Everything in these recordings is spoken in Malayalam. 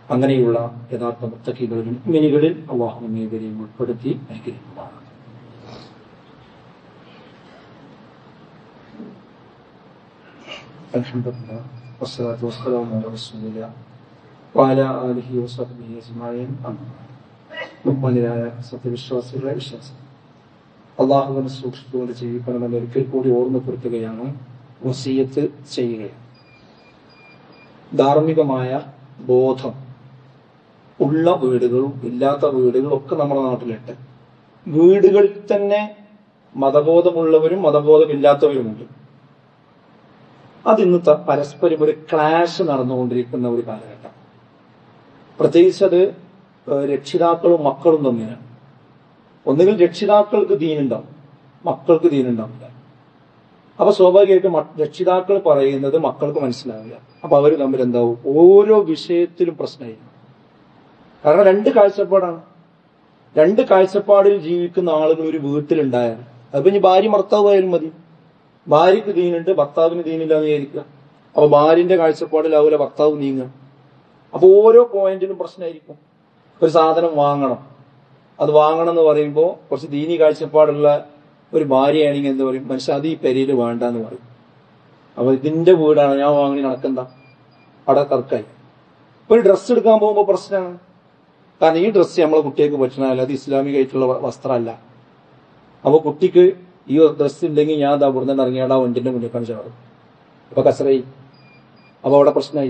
അങ്ങനെയുള്ള യഥാർത്ഥ മുത്തക്കികളിലും മിനികളിൽ അള്ളാഹു നമ്മേവരെയും ഉൾപ്പെടുത്തി അനുഗ്രഹിക്കുമാണ് അൽഹംദുലില്ലാ വസ്സലാത്തു വസ്സലാമു അലാ റസൂലില്ലാ വഅലാ ആലിഹി വസഹ്ബിഹി അജ്മഈൻ അമ്മാ ബഹുമാന്യരായ സത്യവിശ്വാസികളെ വിശ്വാസം അള്ളാഹുവിനെ സൂക്ഷിച്ചുകൊണ്ട് ജീവിക്കണമെന്ന് ഒരിക്കൽ കൂടി ഓർമ്മപ്പെടുത്തുകയാണ് വസീയത്ത് ചെയ്യുകയാണ് ധാർമ്മികമായ ബോധം ഉള്ള വീടുകളും ഇല്ലാത്ത വീടുകളും ഒക്കെ നമ്മുടെ നാട്ടിലുണ്ട് വീടുകളിൽ തന്നെ മതബോധമുള്ളവരും മതബോധമില്ലാത്തവരുമുണ്ട് അത് ഇന്നത്തെ പരസ്പരം ഒരു ക്ലാഷ് നടന്നുകൊണ്ടിരിക്കുന്ന ഒരു കാലഘട്ടം പ്രത്യേകിച്ച് അത് ഏഹ് രക്ഷിതാക്കളും മക്കളും തമ്മിലാണ് ഒന്നുകിൽ രക്ഷിതാക്കൾക്ക് ദീനുണ്ടാവും മക്കൾക്ക് ദീനുണ്ടാവില്ല അപ്പൊ സ്വാഭാവികമായിട്ടും മ- രക്ഷിതാക്കൾ പറയുന്നത് മക്കൾക്ക് മനസ്സിലാവില്ല അപ്പൊ അവർ തമ്മിൽ എന്താവും ഓരോ വിഷയത്തിലും പ്രശ്നമായിരിക്കും കാരണം രണ്ട് കാഴ്ചപ്പാടാണ് രണ്ട് കാഴ്ചപ്പാടിൽ ജീവിക്കുന്ന ആളുകൾ ഒരു വീട്ടിലുണ്ടായാൽ അതിപ്പോ ഇനി ഭാര്യ ഭർത്താവ് ആയാലും മതി ഭാര്യക്ക് ദീനുണ്ട് ഭർത്താവിന് ദീനില്ല എന്ന് വിചാരിക്കുക അപ്പൊ ഭാര്യന്റെ കാഴ്ചപ്പാടിലാവൂല ഭർത്താവ് നീങ്ങുക അപ്പൊ ഓരോ പോയിന്റിലും പ്രശ്നമായിരിക്കും ഒരു സാധനം വാങ്ങണം അത് വാങ്ങണം എന്ന് പറയുമ്പോൾ കുറച്ച് ദീനി കാഴ്ചപ്പാടുള്ള ഒരു ഭാര്യയാണെങ്കിൽ എന്താ പറയും മനുഷ്യ അത് ഈ പെരയിൽ വേണ്ട എന്ന് പറയും അപ്പൊ ഇതിന്റെ വീടാണ് ഞാൻ വാങ്ങി നടക്കണ്ട അവിടെ തർക്കായി ഇപ്പൊ ഒരു ഡ്രസ്സ് എടുക്കാൻ പോകുമ്പോൾ പ്രശ്നമാണ് കാരണം ഈ ഡ്രസ്സ് നമ്മളെ കുട്ടികൾക്ക് പറ്റണമല്ല അത് ഇസ്ലാമികമായിട്ടുള്ള വ- വസ്ത്രമല്ല അപ്പൊ കുട്ടിക്ക് ഈ ഡ്രസ്സ് ഇല്ലെങ്കിൽ ഞാൻ അതാ ഇവിടുന്ന് ഇറങ്ങിയാൽ ആ വണ്ടിന്റെ മുന്നിൽ കാണിച്ചു മാറും അപ്പൊ കസറായി അപ്പൊ അവിടെ പ്രശ്നമായി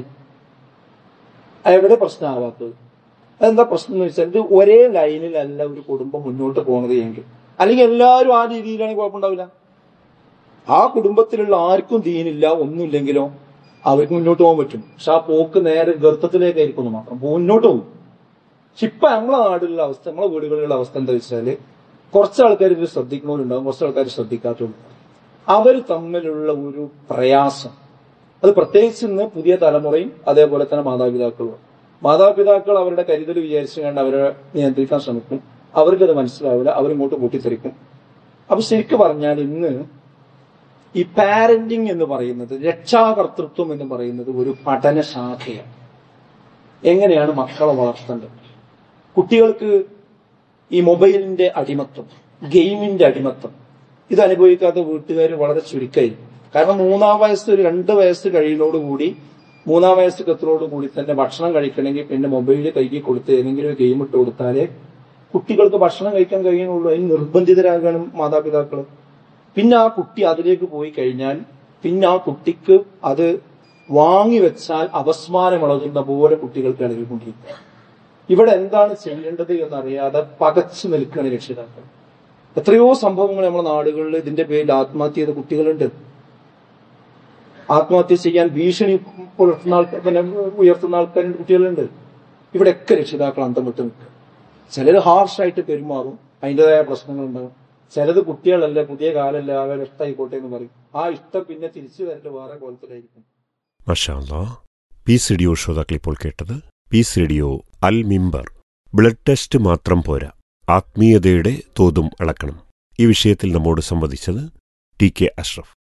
എവിടെ പ്രശ്നമാവാത്തത് അതെന്താ പ്രശ്നം എന്ന് വെച്ചാൽ ഇത് ഒരേ ലൈനിലല്ല ഒരു കുടുംബം മുന്നോട്ട് പോകുന്നത് എങ്കിൽ അല്ലെങ്കിൽ എല്ലാവരും ആ രീതിയിലാണെങ്കിൽ കുഴപ്പമുണ്ടാവില്ല ആ കുടുംബത്തിലുള്ള ആർക്കും ദീനില്ല ഒന്നുമില്ലെങ്കിലോ അവർക്ക് മുന്നോട്ട് പോകാൻ പറ്റും പക്ഷെ ആ പോക്ക് നേരെ ഗർത്തത്തിലേക്കായിരിക്കും മാത്രം മുന്നോട്ട് പോകും പക്ഷെ ഇപ്പൊ നമ്മളെ നാട്ടിലുള്ള അവസ്ഥ നമ്മളെ വീടുകളിലുള്ള അവസ്ഥ എന്താ വെച്ചാല് കുറച്ച് ആൾക്കാർ ഇത് ശ്രദ്ധിക്കുന്നവരുണ്ടാവും കുറച്ച് ആൾക്കാർ ശ്രദ്ധിക്കാത്തവരുണ്ടാവും അവർ തമ്മിലുള്ള ഒരു പ്രയാസം അത് പ്രത്യേകിച്ച് ഇന്ന് പുതിയ തലമുറയും അതേപോലെ തന്നെ മാതാപിതാക്കളും മാതാപിതാക്കൾ അവരുടെ കരുതൽ വിചാരിച്ചു കണ്ട് അവരെ നിയന്ത്രിക്കാൻ ശ്രമിക്കും അവർക്കത് മനസ്സിലാവില്ല അവരിങ്ങോട്ട് പൊട്ടിത്തെറിക്കും അപ്പൊ ശരിക്കും പറഞ്ഞാൽ ഇന്ന് ഈ പാരന്റിങ് എന്ന് പറയുന്നത് രക്ഷാകർതൃത്വം എന്ന് പറയുന്നത് ഒരു പഠന ശാഖയാണ് എങ്ങനെയാണ് മക്കളെ വളർത്തേണ്ടത് കുട്ടികൾക്ക് ഈ മൊബൈലിന്റെ അടിമത്വം ഗെയിമിന്റെ അടിമത്വം ഇത് അനുഭവിക്കാത്ത വീട്ടുകാർ വളരെ ചുരുക്കമായി കാരണം മൂന്നാം വയസ്സ് ഒരു രണ്ട് വയസ്സ് കഴിയുന്നതോടുകൂടി മൂന്നാം വയസ്സ് എത്തുന്നതോടുകൂടി തന്നെ ഭക്ഷണം കഴിക്കണമെങ്കിൽ പിന്നെ മൊബൈൽ കൈകി കൊടുത്ത് ഏതെങ്കിലും ഒരു ഗെയിം ഇട്ട് കൊടുത്താലേ കുട്ടികൾക്ക് ഭക്ഷണം കഴിക്കാൻ കഴിയുന്നുള്ളൂ അതിന് നിർബന്ധിതരാകണം മാതാപിതാക്കൾ പിന്നെ ആ കുട്ടി അതിലേക്ക് പോയി കഴിഞ്ഞാൽ പിന്നെ ആ കുട്ടിക്ക് അത് വാങ്ങി വെച്ചാൽ അപസ്മാരമിളകുന്ന പോലെ കുട്ടികൾക്ക് ഇളകിക്കൊണ്ടിരിക്കുക ഇവിടെ എന്താണ് ചെയ്യേണ്ടത് എന്നറിയാതെ പകച്ചു നിൽക്കുകയാണ് രക്ഷിതാക്കൾ എത്രയോ സംഭവങ്ങൾ നമ്മുടെ നാടുകളിൽ ഇതിന്റെ പേരിൽ ആത്മഹത്യ ചെയ്ത കുട്ടികളുണ്ട് ആത്മഹത്യ ചെയ്യാൻ ഭീഷണി പുലർത്തുന്ന ആൾക്കാർ പിന്നെ ഉയർത്തുന്ന ആൾക്കാരുണ്ട് കുട്ടികളുണ്ട് ഇവിടെയൊക്കെ രക്ഷിതാക്കൾ അന്തം വിട്ട് നിൽക്കുക ചിലർ ഹാർഷായിട്ട് പെരുമാറും അതിൻ്റെതായ പ്രശ്നങ്ങളുണ്ടാകും ചിലത് കുട്ടികളല്ല പുതിയ കാലല്ല അവർ ഇഷ്ടമായിക്കോട്ടെ എന്ന് പറയും ആ ഇഷ്ടം പിന്നെ തിരിച്ചു വരേണ്ട വേറെ കോലത്തിലായിരിക്കും മഷാല്ലാ പീസ് റേഡിയോ ശ്രോതാക്കൾ ഇപ്പോൾ കേട്ടത് peace radio Al Mimbar blood test മാത്രം പോരാ ആത്മീയതയുടെ തോതും അളക്കണം ഈ വിഷയത്തിൽ നമ്മോട് സംവദിച്ചത് ടി കെ അഷ്റഫ്